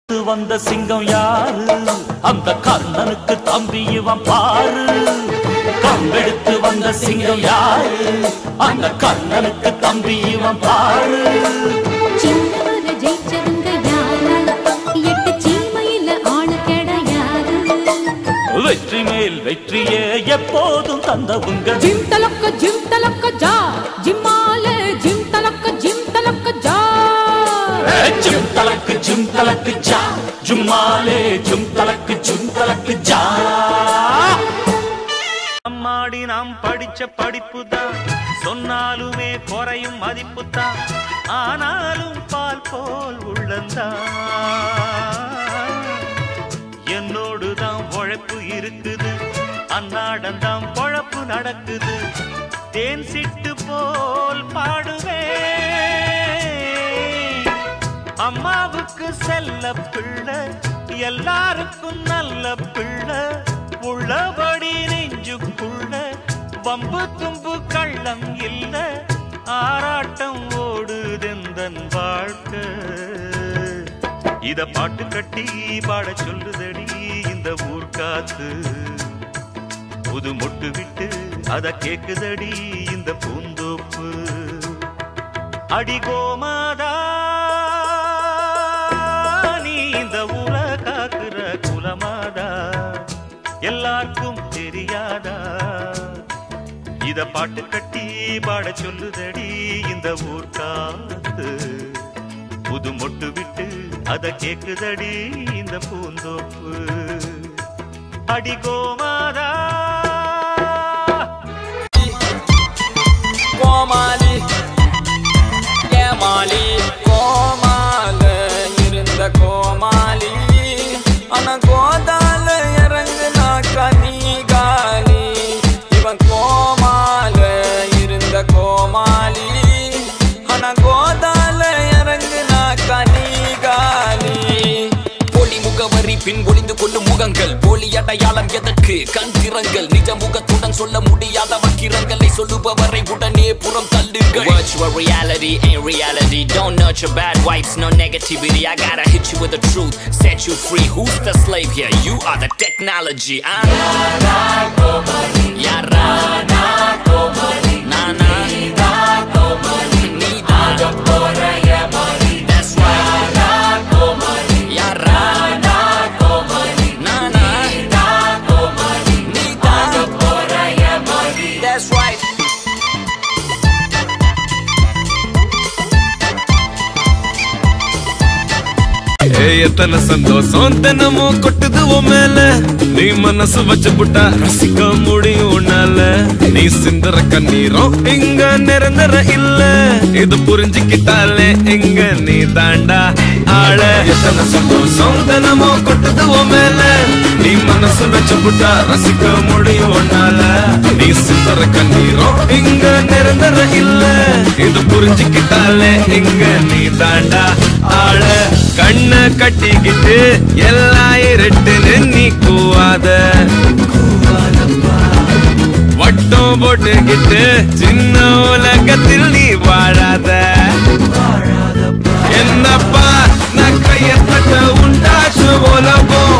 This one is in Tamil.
அடுத்து வந்த சிங்கம் யாரு அந்த கர்ணனுக்கு தம்பி இவன் பாரு கம்பெடுத்து வந்த சிங்கம் யாரு அந்த கர்ணனுக்கு தம்பி இவன் பாரு சின்னவர ஜெயிச்சவங்க யாரு எட்டு சீமையில ஆளு கிடையாது வெற்றி மேல் வெற்றியே எப்போதும் தந்தவுங்க ஜிம் தலக்க ஜிம் தலக்க ஜா ஜிம்மால ஜிம் தலக்க ஜிம் தலக்க ஜா ஜிம் தலக்கு ஜிம் தலக்கு ஜா ஜும்மாலே ஜும் தலக்கு ஜும் தலக்கு ஜா அம்மாடி நாம் படிச்ச படிப்பு தான் சொன்னாலுமே குறையும் மதிப்பு தான் ஆனாலும் பால் போல் உள்ளந்தான் என்னோடு தான் உழைப்பு இருக்குது அன்னாடம் தான் பொழப்பு நடக்குது தேன் சிட்டு போல் பாடுவேன் அம்மாவுக்கு செல்ல பிள்ளை எல்லாருக்கும் நல்ல பிள்ளை உள்ளபடி நெஞ்சுக்குள்ள வம்பு தும்பு கள்ளம் இல்ல ஆராட்டம் ஓடுதெந்தன் வாழ்க்கை இத பாட்டு கட்டி பாட சொல்லுதடி இந்த ஊர் காத்து புது மொட்டு விட்டு அத கேக்குதடி இந்த பூந்தோப்பு அடி கோமாதா நீ இந்த ஊர காக்குற குலமாதா எல்லாருக்கும் தெரியாதா இத பாட்டு கட்டி பாட சொல்லுதடி இந்த ஊர் காத்து புது மொட்டு விட்டு அத கேக்குதடி இந்த பூந்தோப்பு அடி கோமாதா கோமாளி ஏமாளி கோமால இருந்த கோமாளி ஆனா கோதால இறங்குனாக்கா நீ காலி இவன் கோமால இருந்த கோமாளி ஆனா கோதால இறங்குனாக்கா நீ காலி போலி முகவரி பின் ஒளிந்து கொள்ளும் முகங்கள் போலி அடையாளம் எதற்கு கண் திறங்கள் நிஜ முகத்துடன் சொல்ல முடியாத வக்கிரங்களை சொல்லுபவரை உடனே புறம் தள்ளுங்கள் Virtual reality ain't reality Don't nurture bad vibes, no negativity I gotta hit you with the truth, set you free Who's the slave here? You are the technology ah. Yara Nana Nida That's right Yara Nana Nida That's right ஏய் எத்தனை சந்தோஷம் தினமும் கொட்டுது உன் மேல நீ மனசு வச்சு புட்டா ரசிக்க முடியும் உன்னால நீ சிந்தற கண்ணீரும் இங்க நிரந்தர இல்ல இது புரிஞ்சுக்கிட்டாலே இங்க நீ தாண்டா ஆள எத்தனை சந்தோஷம் தினமும் கொட்டுது உன் மேல நீ மனசு வச்சு புட்டா ரசிக்க முடியும் உன்னால நீ சிந்தற கண்ணீரும் இங்க நிரந்தர இல்ல இது புரிஞ்சுக்கிட்டாலே இங்க நீ தாண்டா ஆள கண்ண கட்டிக்கிட்டு எல்லாம் இருட்டுன்னு நீ கூவாத வட்டம் போட்டுக்கிட்டு சின்ன உலகத்தில் நீ வாழாத என்னப்பா நான் கையத்தட்ட உண்டாச்சு உலகம்